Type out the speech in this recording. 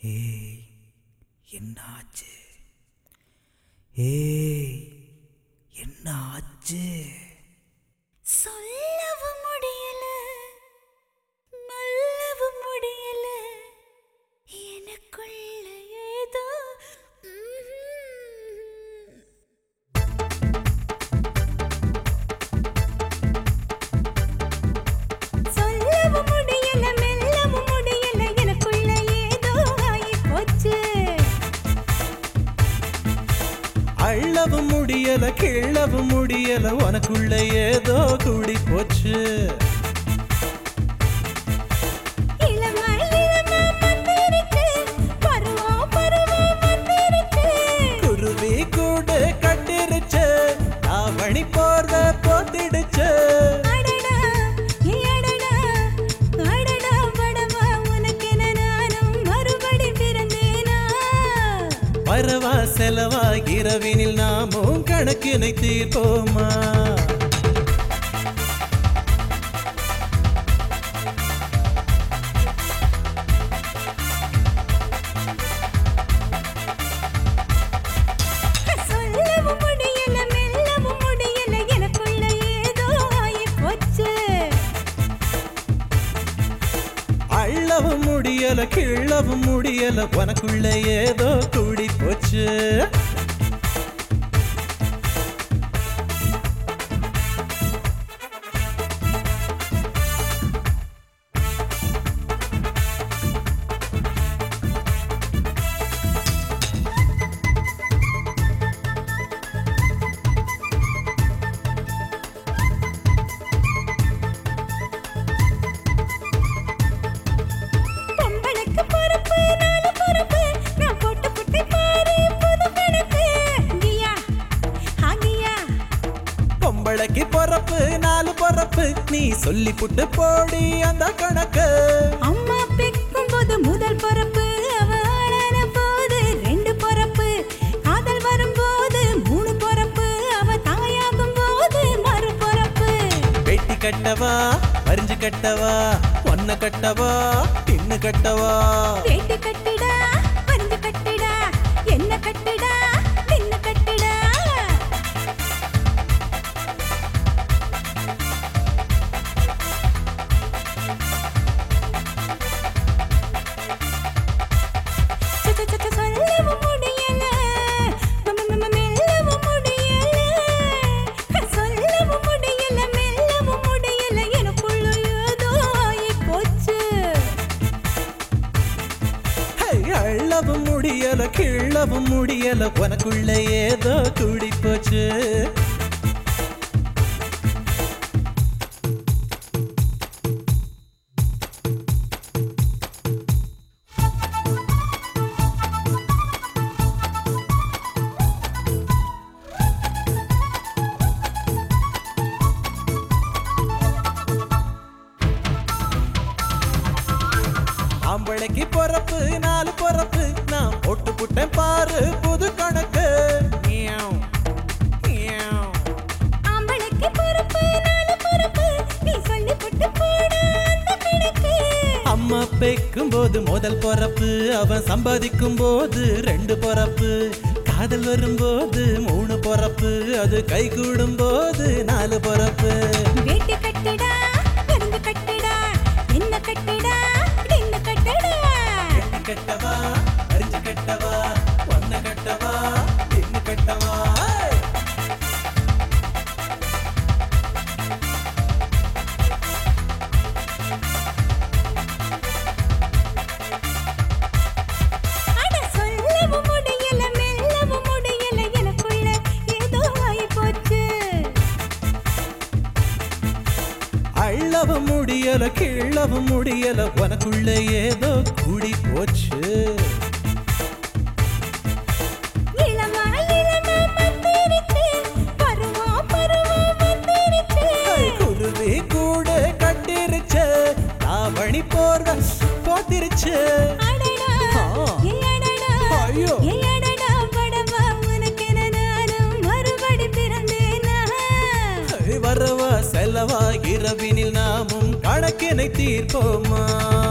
ஏய் என்னாச்சு ஏய் என்ன ஆச்சு சொல்லவும் முடியல மெல்லவும் முடியல எனக்குள்ள ஏதோ ம்ஹும். சொல்லவும் முடியல மெல்லவும் முடியல எனக்குள்ள ஏதோ ஆகிப் போச்சு அள்ளவும் முடியல கிள்ளவும் முடியல உனக்குள்ள ஏதோ கூடி போச்சு இளமை இளமை வந்திருக்கு பருவம் பருவம் வந்திருக்கு குருவி கூடு கட்டிருச்சு ஆவணி போர்வ போத்திடுச்சு அடடா ஏ அடடா அடடா படவா உனக்கென நானும் மறுபடி பிறந்தேனா வரவா செலவா இரவினில் நாமும் கணக்கினை தீர்ப்போமா சொல்லவும் முடியல மெல்லவும் முடியல எனக்குள்ள ஏதோ ஆகிப் போச்சு அள்ளவும் முடியல கிள்ளவும் முடியல உனக்குள்ள ஏதோ கூடி போச்சு பொம்பளைக்கு பொறுப்பு நாலு பொறுப்பு நான் போட்டு புட்டி பாரு புது கணக்கு கியா ஹா கியா பொம்பளைக்கு பொறப்பு நாலு பொறப்பு நீ சொல்லி புட்டு போடி அந்த கணக்கு அம்மா பிக்கும் போது முதல் பொறப்பு அவ ஆளான போது ரெண்டு பொறப்பு காதல் வரும்போது மூணு பொறப்பு அவ தாயாகும் போது மறு பொறப்பு வெட்டி கட்டவா வரிஞ்சு கட்டவா ஒன்ன கட்டவா பின்னு கட்டவா வேட்டு கட்டிடா பறிஞ்சு கட்டிடா என்ன கட்டிடா பின்ன கட்டிடா ச- ச- ச- ச- சொல்லவும் முடியல ம- ம- ம- மெல்லவும் முடியல சொல்லவும் முடியல மெல்லவும் முடியல எனக்குள்ள ஏதோ ஆகிப் போச்சு ஹை, அள்ளவும் முடியல கிள்ளவும் முடியல உனக்குள்ள ஏதோ கூடி போச்சு ஆம்பளைக்கு பொறப்பு நாலு பொறப்பு நான் போட்டு புட்டேன் பாரு புது கணக்கு மியாவ், மியாவ். ஆம்பளைக்கு பொறுப்பு நாலு பொறுப்பு நீ சொல்லி புட்டு போட அந்த கணக்கு அம்மா பெக்கும் போது முதல் பொறப்பு அவன் சம்பாதிக்கும் போது ரெண்டு பொறப்பு காதல் வரும்போது மூணு பொறப்பு அது கை கூடும் போது நாலு பொறப்பு வேட்டி கட்டிடா கரும்பு கட்டிடா என்ன கட்டிடா என்ன கட்டிடா வெட்டி கட்டவா அரிஞ்சு கட்டவா ஒன்ன கட்டவா பின்னு கட்டவா அட சொல்லவும் முடியல மெல்லவும் முடியல எனக்குள்ள ஏதோ ஆகி போச்சு அள்ளவும் முடியல கிள்ளவும் முடியல உனக்குள்ள ஏதோ கூடி போச்சு இளமா இளமா வந்திருக்கு பருவம் பருவம் வந்திருக்கு குருவி கூடு கட்டிருச்சு தாவணி போர்வ போத்திருச்சு அடடா ஆ. ஏ அடடா ஐயோ. ஏ அடடா படவா உனக்கென நானும் மறுபடி பிறந்தேனா வரவா செலவா இரவினில் நாமும் கணக்கினை தீர்ப்போமா